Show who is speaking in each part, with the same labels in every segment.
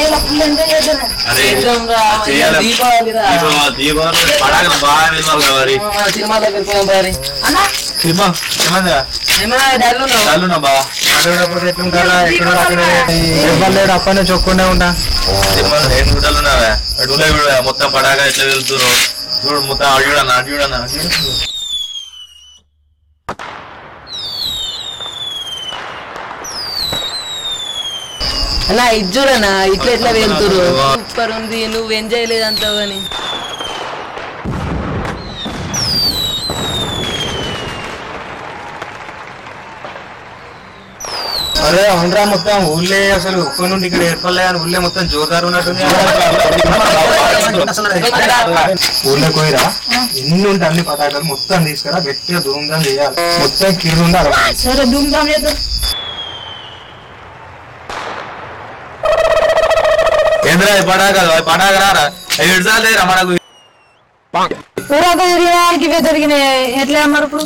Speaker 1: అరే
Speaker 2: చేద్దాం రా,
Speaker 1: చేయాలి.
Speaker 2: దీపావళి రా.
Speaker 1: దీపావళి దీపావళి పడాక బాగా వెళ్ళాలి కదా మరి
Speaker 2: ఆ, సినిమా దగ్గరికి పోయాం బారి
Speaker 1: సినిమా ఏమందా
Speaker 2: ఏమన్నా డాడీ ఉన్నావు?
Speaker 1: చాలున్నా బా
Speaker 3: అడగకపోతే ఎట్లుంటారా ఎక్కడ ఇవ్వలేడు అప్పటి నుంచి ఒక్కడే ఉంటా
Speaker 1: సినిమా ఏం గుడ్డలున్నావా అడుగులే కూడా మొత్తం పడాక ఎట్లా వెళ్తున్నారు చూడు మొత్తం అడియుడన్నా అడియుడన్నా
Speaker 2: అన్నా ఇది చూడన్నా ఇట్లా ఎట్లా వెళ్తురు సూపర్ ఉంది నువ్వు ఎంజాయ్ లేదంటావు కానీ
Speaker 3: అరే అవునరా మొత్తం ఊళ్ళే అసలు ఒక్క నుండి ఇక్కడ ఏర్పడలే అని ఊళ్ళే మొత్తం జోరుదారు ఉన్నట్టుంది ఊళ్ళో పోయిరా ఎన్ని ఉంటే అన్ని పటాకులు మొత్తం తీసుకురా గట్టిగా ధూమ్ధాం చేయాలి మొత్తం కిర్రు ఉండాలి
Speaker 4: సరే ధూమ్ధాం చేద్దాం
Speaker 1: ఏంద్రా ఈ పడాక ఈ పడాక రారా ఏడు సార్లు లేరా మనకు
Speaker 4: ఊరంతా తిరిగినానికి ఇవే జరిగినాయి ఎట్లా అన్నారు ఇప్పుడు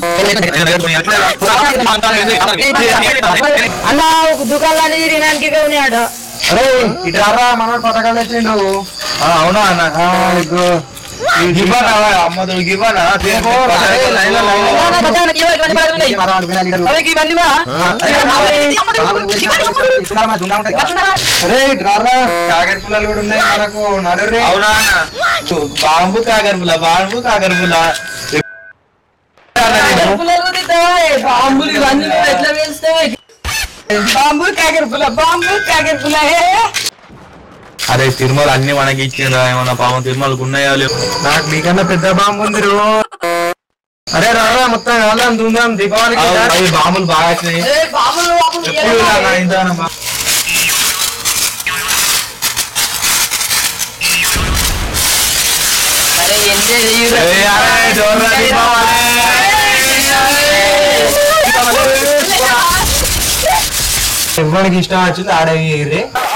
Speaker 4: అన్న ఒక దుకాణాన్ని తిరిగినానికి ఇవే ఉన్నాడు
Speaker 3: అరే ఇటు రారా మనోడు పథకాలు తెచ్చిండు
Speaker 1: ఆ, అవునా అన్న
Speaker 3: ఆ, ఇదిగో.
Speaker 1: గివ్వనా అమ్మదుడు గివ్వనా
Speaker 3: తీసుకో, అరే, లైన్లో, లైన్లో. అరే ఇటు రారా కాగరి పుల్లలు కూడా ఉన్నాయి మనకు నడురే
Speaker 1: అవునా అన్న బాంబు కాకరపుల బాంబు కాకరపుల
Speaker 2: బాంబులు ఇవన్నీ నువ్వు ఎట్లా వేస్తావు
Speaker 4: బాంబు కాకర పుల్ల బాంబు కాకర పుల్ల
Speaker 1: అరే తిరుమల అన్ని మనకి ఇచ్చిండ్రా ఏమన్నా పాపం తిరుమలకు ఉన్నాయా లేవు
Speaker 3: నాకు మీకన్నా పెద్ద బాంబు ఉంది రో. అరే రారా మొత్తం వెళ్దాం దుందాం దీపావళికి
Speaker 1: అవి బాంబులు బాగా వచ్చినాయి
Speaker 2: బాంబులు బాంబులు
Speaker 1: ఎప్పుడు ఇలా ఇంతగానో బా-
Speaker 2: అరే ఎంజాయ్ చెయ్యురా
Speaker 1: ఏ, అరే, జోరుగా దీపావళి.
Speaker 3: ఎవరికి ఇష్టం వచ్చింది ఆడవి